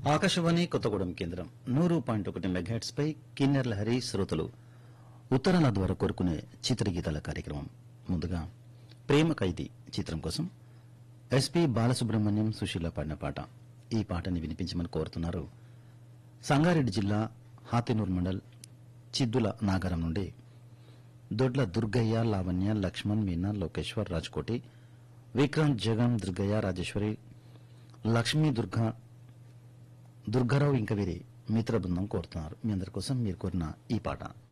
ఆకాశవాణి కొత్తగూడెం కేంద్రం నూరు పాయింట్ ఒకటి మెగాహెట్స్ పై కిన్నెర్ లహరి శ్రోతలు ఉత్తరాల ద్వారా కోరుకునే చిత్రగీతాల కార్యక్రమం ముందుగా ప్రేమ ఖైదీ చిత్రం కోసం ఎస్పి బాలసుబ్రహ్మణ్యం సుశీల పాడిన పాట ఈ పాటని వినిపించమని కోరుతున్నారు సంగారెడ్డి జిల్లా హాతినూర్ మండల్ చిద్దుల నాగరం నుండి దొడ్ల దుర్గయ్య లావణ్య లక్ష్మణ్ మీనా లోకేశ్వర్ రాజ్కోటి విక్రాంత్ జగన్ దుర్గయ్య రాజేశ్వరి లక్ష్మీ దుర్గా దుర్గారావు ఇంకా వీరి మిత్ర బృందం కోరుతున్నారు మీ అందరి కోసం మీరు కోరిన ఈ పాట